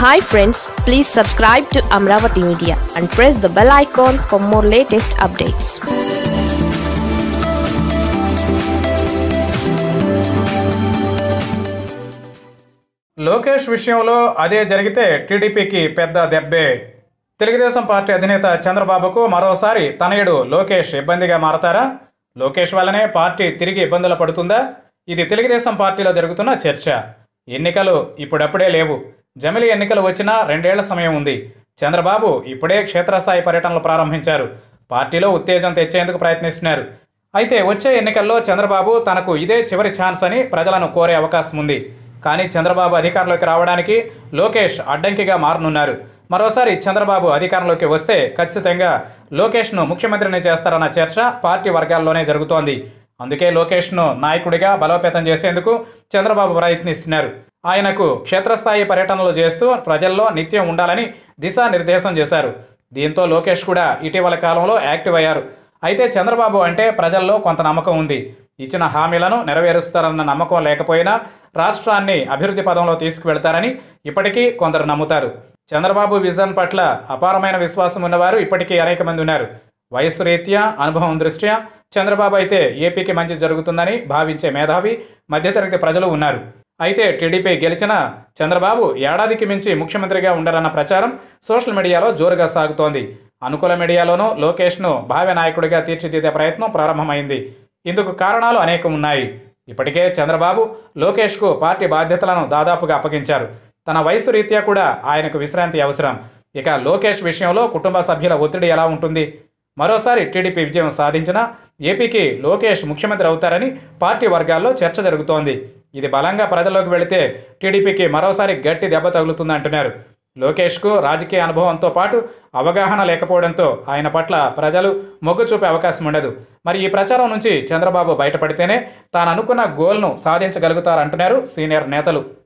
hi friends please subscribe to Amaravati media and press the bell icon for more latest updates Lokesh విషయంలో అదే జరిగితే టీడీపీకి పెద్ద దెబ్బే తెలుగుదేశం పార్టీ అధినేత చంద్రబాబుకు మరోసారి తనయుడు లోకేష్ ఇబ్బందిగా మారతారా లోకేష్ వల్లనే పార్టీ తిరిగి ఇబ్బందులు పడుతుందా ఇది తెలుగుదేశం పార్టీలో జరుగుతున్న చర్చ ఎన్నికలు ఇప్పుడప్పుడే లేవు జమిలి ఎన్నికలు వచ్చినా రెండేళ్ల సమయం ఉంది చంద్రబాబు ఇప్పుడే క్షేత్రస్థాయి పర్యటనలు ప్రారంభించారు పార్టీలో ఉత్తేజం తెచ్చేందుకు ప్రయత్నిస్తున్నారు అయితే వచ్చే ఎన్నికల్లో చంద్రబాబు తనకు ఇదే చివరి ఛాన్స్ అని ప్రజలను కోరే అవకాశం ఉంది కానీ చంద్రబాబు అధికారంలోకి రావడానికి లోకేష్ అడ్డంకిగా మారనున్నారు మరోసారి చంద్రబాబు అధికారంలోకి వస్తే ఖచ్చితంగా లోకేష్ను ముఖ్యమంత్రిని చేస్తారన్న చర్చ పార్టీ వర్గాల్లోనే జరుగుతోంది అందుకే లోకేష్ను నాయకుడిగా బలోపేతం చేసేందుకు చంద్రబాబు ప్రయత్నిస్తున్నారు ఆయనకు క్షేత్రస్థాయి పర్యటనలు చేస్తూ ప్రజల్లో నిత్యం ఉండాలని దిశానిర్దేశం చేశారు దీంతో లోకేష్ కూడా ఇటీవల కాలంలో యాక్టివ్ అయ్యారు అయితే చంద్రబాబు అంటే ప్రజల్లో కొంత నమ్మకం ఉంది ఇచ్చిన హామీలను నెరవేరుస్తారన్న నమ్మకం లేకపోయినా రాష్ట్రాన్ని అభివృద్ధి పదంలో తీసుకువెళ్తారని ఇప్పటికీ కొందరు నమ్ముతారు చంద్రబాబు విజన్ పట్ల అపారమైన విశ్వాసం ఉన్నవారు ఇప్పటికీ అనేక మంది ఉన్నారు వయస్సు రీత్యా అనుభవం దృష్ట్యా చంద్రబాబు అయితే ఏపీకి మంచి జరుగుతుందని భావించే మేధావి మధ్యతరగతి ప్రజలు ఉన్నారు అయితే టీడీపీ గెలిచిన చంద్రబాబు ఏడాదికి మించి ముఖ్యమంత్రిగా ఉండరన్న ప్రచారం సోషల్ మీడియాలో జోరుగా సాగుతోంది అనుకూల మీడియాలోనూ లోకేష్ను భావ్య నాయకుడిగా తీర్చిదిద్దే ప్రయత్నం ప్రారంభమైంది ఇందుకు కారణాలు అనేకం ఉన్నాయి ఇప్పటికే చంద్రబాబు లోకేష్కు పార్టీ బాధ్యతలను దాదాపుగా అప్పగించారు తన వయసు రీత్యా కూడా ఆయనకు విశ్రాంతి అవసరం ఇక లోకేష్ విషయంలో కుటుంబ సభ్యుల ఒత్తిడి ఎలా ఉంటుంది మరోసారి టీడీపీ విజయం సాధించినా ఏపీకి లోకేష్ ముఖ్యమంత్రి అవుతారని పార్టీ వర్గాల్లో చర్చ జరుగుతోంది ఇది బలంగా ప్రజల్లోకి వెళితే టీడీపీకి మరోసారి గట్టి దెబ్బ తగులుతుంది అంటున్నారు లోకేష్కు రాజకీయ అనుభవంతో పాటు అవగాహన లేకపోవడంతో ఆయన పట్ల ప్రజలు మొగ్గు చూపే అవకాశం ఉండదు మరి ఈ ప్రచారం నుంచి చంద్రబాబు బయటపడితేనే తాను అనుకున్న గోల్ను సాధించగలుగుతారంటున్నారు సీనియర్ నేతలు